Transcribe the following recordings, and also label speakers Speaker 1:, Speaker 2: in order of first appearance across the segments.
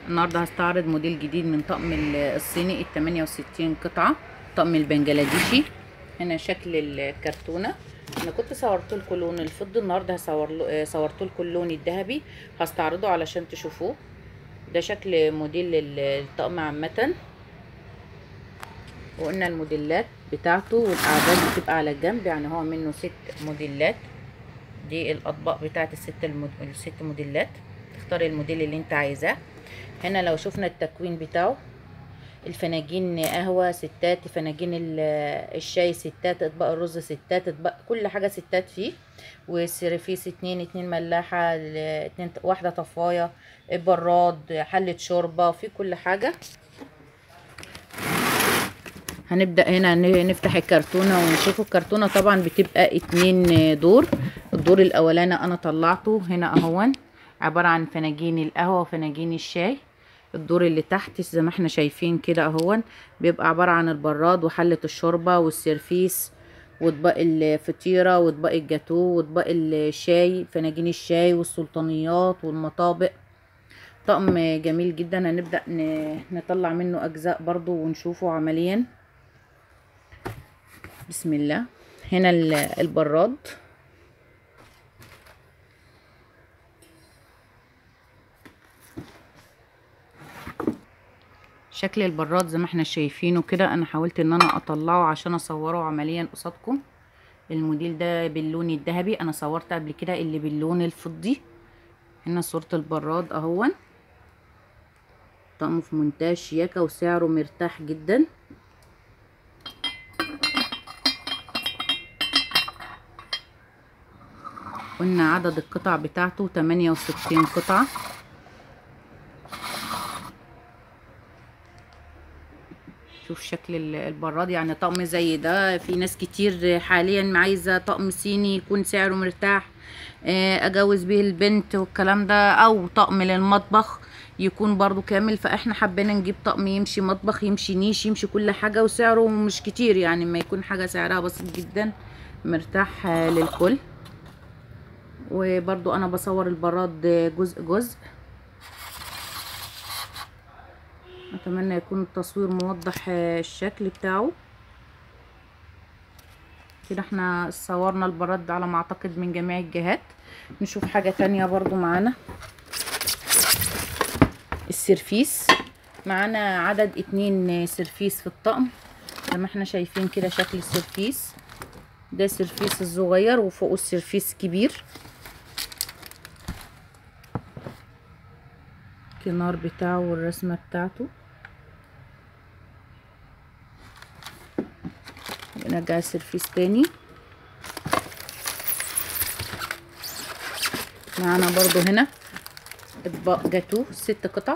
Speaker 1: النهارده هستعرض موديل جديد من طقم ال- الصيني ال 68 قطعه طقم البنجلاديشي هنا شكل الكرتونه انا كنت صورت لكم لون الفضي النهارده هصور له- صورت لكم اللون الذهبي هستعرضه علشان تشوفوه ده شكل موديل ال- الطقم عامه وقلنا الموديلات بتاعته والاعداد بتبقى على الجنب يعني هو منه ست موديلات دي الاطباق بتاعت الست المود... الست موديلات تختاري الموديل اللي انت عايزاه هنا لو شفنا التكوين بتاعه الفناجين قهوة ستات فناجين ال- الشاي ستات اطباق الرز ستات اطباق كل حاجة ستات فيه والسيرفيس اتنين اتنين ملاحة ال- اتنين واحدة طفاية براد حلة شوربة في كل حاجة هنبدأ هنا ن- نفتح الكرتونة ونشوف الكرتونة طبعا بتبقى اتنين دور الدور الاولاني انا طلعته هنا اهون عبارة عن فناجين القهوة وفناجين الشاي الدور اللي تحت زي ما احنا شايفين كده اهون بيبقى عبارة عن البراد وحلة الشوربة والسيرفيس واطباق الفطيرة واطباق الجاتو واطباق الشاي فناجين الشاي والسلطانيات والمطابق طقم جميل جدا هنبدأ ن- نطلع منه اجزاء برضو ونشوفه عمليا بسم الله هنا ال- البراد شكل البراد زي ما احنا شايفينه كده انا حاولت ان انا اطلعه عشان اصوره عمليا قصادكم الموديل ده باللون الذهبي انا صورت قبل كده اللي باللون الفضي هنا صورة البراد اهون طقمه في منتهى الشياكة وسعره مرتاح جدا قلنا عدد القطع بتاعته 68 قطعة شوف شكل ال- البراد يعني طقم زي ده في ناس كتير حاليا عايزة طقم صيني يكون سعره مرتاح آه، اجوز بيه البنت والكلام ده او طقم للمطبخ يكون برضو كامل فاحنا حبينا نجيب طقم يمشي مطبخ يمشي نيش يمشي كل حاجة وسعره مش كتير يعني ما يكون حاجة سعرها بسيط جدا مرتاح آه، للكل وبرضو انا بصور البراد جزء جزء اتمنى يكون التصوير موضح آه، الشكل بتاعه كده احنا صورنا البراد على ما اعتقد من جميع الجهات نشوف حاجة تانية برضو معانا السرفيس معانا عدد اتنين سرفيس في الطقم زي ما احنا شايفين كده شكل السرفيس ده السرفيس الصغير وفوقه السرفيس كبير الكنار بتاعه والرسمة بتاعته نرجع السرفيس تاني معانا برضو هنا اطباق جاتو ست قطع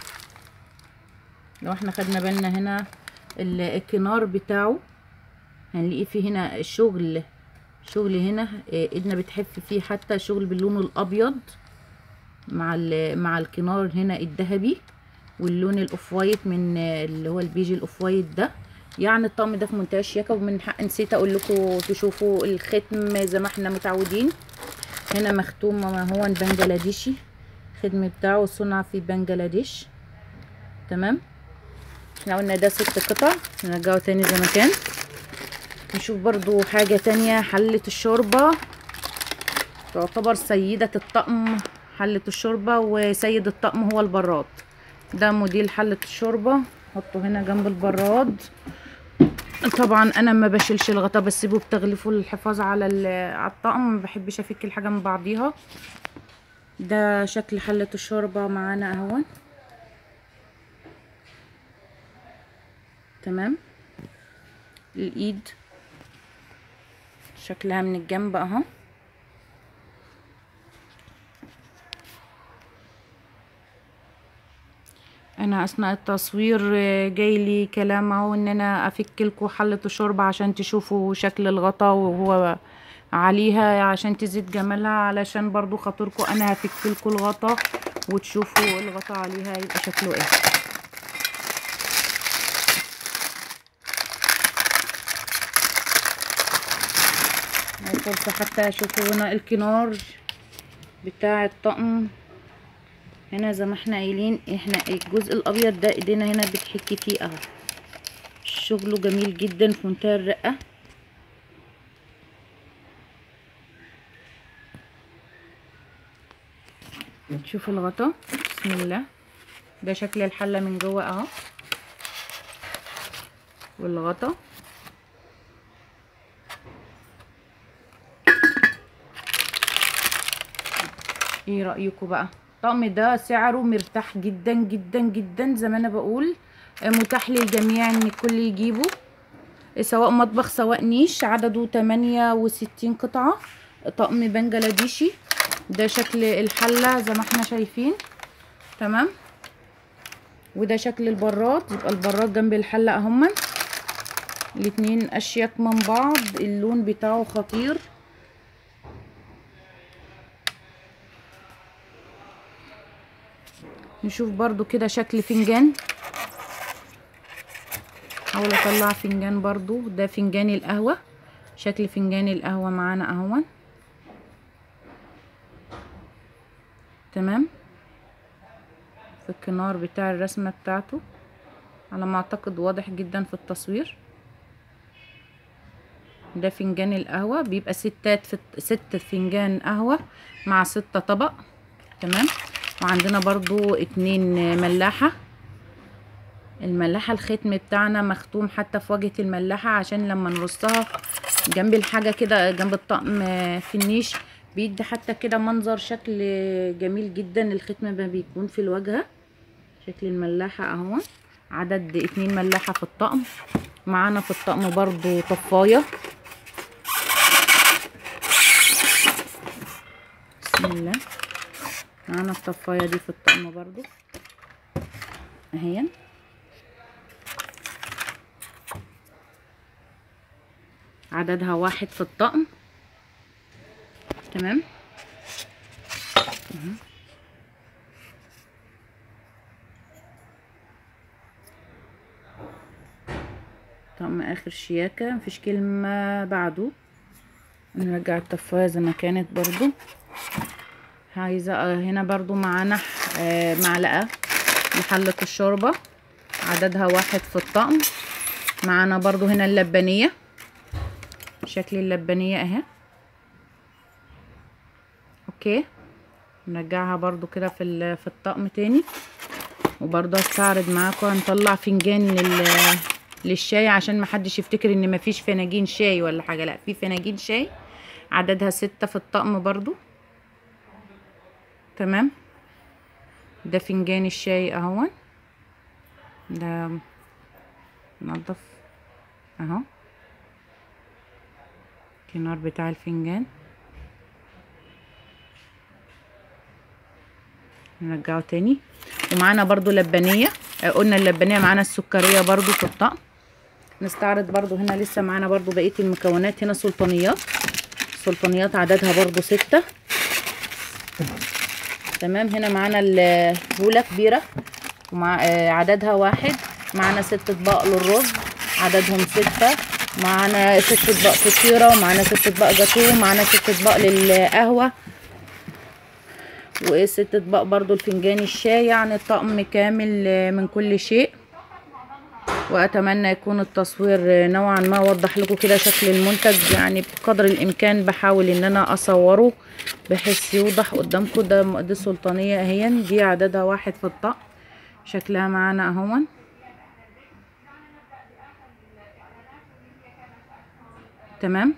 Speaker 1: لو احنا خدنا بالنا هنا ال- الكنار بتاعه هنلاقي فيه هنا الشغل شغل هنا اه، ايدنا بتحف فيه حتى شغل باللون الابيض مع ال- مع الكنار هنا الذهبي واللون الاوف وايت من اه، اللي هو البيجي الاوف وايت ده يعني الطقم ده في منتهى الشياكه ومن حق نسيت اقول لكم تشوفوا الختم زي ما احنا متعودين هنا مختوم ما هو البنجلاديشي الختم بتاعه صنع في بنجلاديش تمام احنا قلنا ده ست قطع نرجعه تاني زي ما كان نشوف برضو حاجة تانية حلة الشوربة تعتبر سيدة الطقم حلة الشوربة وسيد الطقم هو البراد ده موديل حلة الشوربة حطه هنا جنب البراد طبعا انا ما بشيلش الغطا بسيبه بتغليفه للحفاظ على ال- على الطقم ما بحبش افك الحاجه من بعضيها ده شكل حله الشوربه معانا اهون تمام الايد شكلها من الجنب اهو انا اثناء التصوير آه، جاي لي كلام اهو ان انا افك لكم حله الشوربه عشان تشوفوا شكل الغطا وهو عليها عشان تزيد جمالها علشان برضو خاطركم انا هفك لكم الغطا وتشوفوا الغطا عليها يبقى شكله ايه فرصة حتى اشوفوا هنا الكنار بتاع الطقم هنا زي ما احنا قايلين احنا الجزء الابيض ده ايدينا هنا بتحكي فيه اهو شغله جميل جدا في منتهى الرقه نشوف الغطا بسم الله ده شكل الحله من جوه اهو والغطا ايه رايكم بقى الطقم ده سعره مرتاح جدا جدا جدا زي ما انا بقول متاح للجميع ان الكل يجيبه سواء مطبخ سواء نيش عدده 68 قطعه طقم بنجلاديشي ده شكل الحله زي ما احنا شايفين تمام وده شكل البراد يبقى البراد جنب الحله اهما الاتنين اشيك من بعض اللون بتاعه خطير نشوف برضو كده شكل فنجان احاول اطلع فنجان برضو ده فنجان القهوة شكل فنجان القهوة معانا اهون تمام في الكنار بتاع الرسمة بتاعته على ما اعتقد واضح جدا في التصوير ده فنجان القهوة بيبقى ستات في ست فنجان قهوة مع ستة طبق تمام وعندنا برضو اتنين ملاحة الملاحة الختم بتاعنا مختوم حتى في واجهة الملاحة عشان لما نرصها جنب الحاجة كده جنب الطقم في النيش بيدي حتى كده منظر شكل جميل جدا الختم ما بيكون في الواجهة شكل الملاحة اهو عدد اتنين ملاحة في الطقم معانا في الطقم برضو طفاية بسم الله معانا الطفايه دي في الطقم برضو اهي عددها واحد في الطقم تمام طقم اخر شياكه مفيش كلمه بعده نرجع الطفايه زي ما كانت برضو عايزة هنا برضو معانا معلقة لحلة الشوربة عددها واحد في الطقم معانا برضو هنا اللبانية شكل اللبانية اهي اوكي نرجعها برضو كده في في الطقم تاني وبرضو هستعرض معاكم هنطلع فنجان لل للشاي عشان محدش يفتكر ان مفيش فناجين شاي ولا حاجة لا في فناجين شاي عددها ستة في الطقم برضو تمام ده فنجان الشاي اهون ده نضف اهو الكنار بتاع الفنجان نرجعه تاني ومعانا برضو لبانية قلنا اللبانية معانا السكرية برضو في الطقم نستعرض برضو هنا لسه معانا برضو بقية المكونات هنا سلطانيات سلطانيات عددها برضو ستة تمام هنا معانا الهولة كبيرة ومع عددها واحد معانا ست اطباق للرز عددهم ستة معانا ست اطباق فطيرة ومعانا ست اطباق جاتوه معانا ست اطباق للقهوة وست اطباق برضو الفنجان الشاي يعني الطقم كامل من كل شيء واتمنى يكون التصوير نوعا ما وضح لكم كده شكل المنتج يعني بقدر الامكان بحاول ان انا اصوره بحيث يوضح قدامكم ده دي سلطانيه اهي دي عددها واحد في الطقم شكلها معانا اهون تمام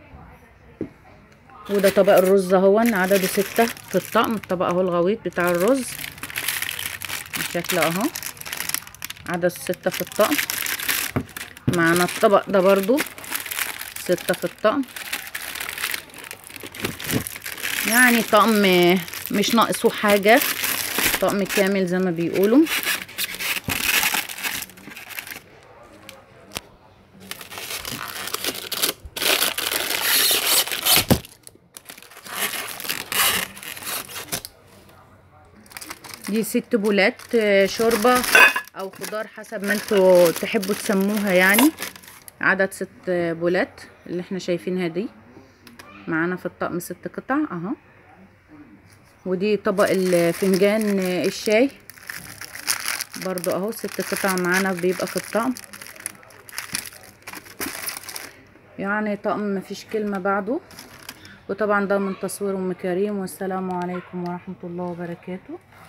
Speaker 1: وده طبق الرز اهون عدده ستة في الطقم الطبق اهو الغويط بتاع الرز شكله اهو عدد ستة في الطقم معانا الطبق ده برضو ستة في الطقم يعني طقم مش ناقصه حاجة طقم كامل زي ما بيقولوا دي ست بولات شوربة او خضار حسب ما انتوا تحبوا تسموها يعني عدد ست بولات اللي احنا شايفينها دي معانا في الطقم ست قطع اهو ودي طبق الفنجان الشاي برضو اهو ست قطع معانا بيبقى في الطقم يعني طقم مفيش كلمة بعده وطبعا ده من تصوير ام كريم والسلام عليكم ورحمة الله وبركاته